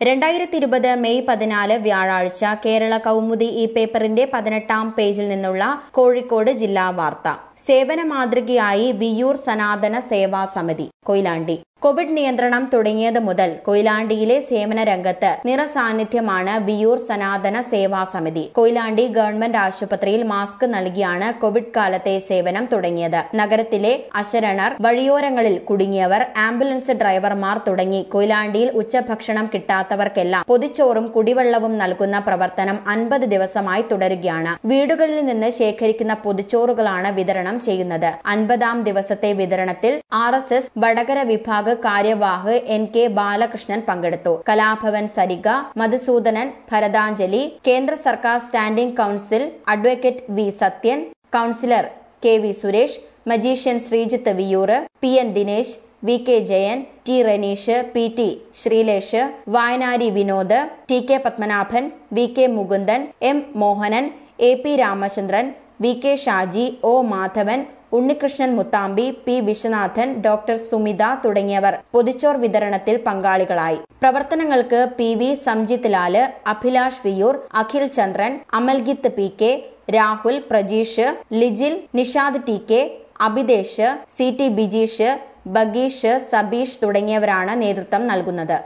രണ്ടായിരത്തി ഇരുപത് മെയ് പതിനാല് വ്യാഴാഴ്ച കേരള കൗമുദി ഈ പേപ്പറിന്റെ പതിനെട്ടാം പേജിൽ നിന്നുള്ള കോഴിക്കോട് ജില്ലാ വാർത്ത സേവന മാതൃകയായി വിയൂർ സനാതന സേവാ സമിതി കൊയിലാണ്ടി കോവിഡ് നിയന്ത്രണം തുടങ്ങിയത് മുതൽ കൊയിലാണ്ടിയിലെ സേവന രംഗത്ത് നിറസാന്നിധ്യമാണ് വിയൂർ സനാതന സേവാ സമിതി കൊയിലാണ്ടി ഗവൺമെന്റ് ആശുപത്രിയിൽ മാസ്ക് നൽകിയാണ് കോവിഡ് കാലത്തെ സേവനം തുടങ്ങിയത് നഗരത്തിലെ അശരണർ വഴിയോരങ്ങളിൽ കുടുങ്ങിയവർ ആംബുലൻസ് ഡ്രൈവർമാർ തുടങ്ങി കൊയിലാണ്ടിയിൽ ഉച്ചഭക്ഷണം കിട്ടാത്തവർക്കെല്ലാം പൊതിച്ചോറും കുടിവെള്ളവും നൽകുന്ന പ്രവർത്തനം അൻപത് ദിവസമായി തുടരുകയാണ് വീടുകളിൽ നിന്ന് ശേഖരിക്കുന്ന പൊതിച്ചോറുകളാണ് വിതരണം ചെയ്യുന്നത് അൻപതാം ദിവസത്തെ വിതരണത്തിൽ R S S Vadakara Vibhag Karyavah N K Balakrishnan പങ്കെടുത്തു കലാഭവൻ സരിക മധുസൂദനൻ ഭരതാഞ്ജലി കേന്ദ്ര സർക്കാർ standing council advocate V Sathyan councillor K V Suresh magician Sreejith Viyyur P N Dinesh V K Jayan T Ranish P T Sreelesh Vayanari Vinod T K Padmanabhan V K Mukundan M Mohanan A P Ramachandran V K Shaji O Madhavan Unnikrishnan Muthambi P Viswanathan doctor Sumitha തുടങ്ങിയവർ പൊതിച്ചോർ വിതരണത്തിൽ പങ്കാളികളായി പ്രവർത്തനങ്ങൾക്ക് P V Samjith Lal Abhilash Viyyur Akhil Chandran Amalgith P K Rahul Prajeesh Lijil Nishad T K Abhidesh C T Bijeesh Bageesh Sabeesh തുടങ്ങിയവരാണ് നേതൃത്വം നൽകുന്നത്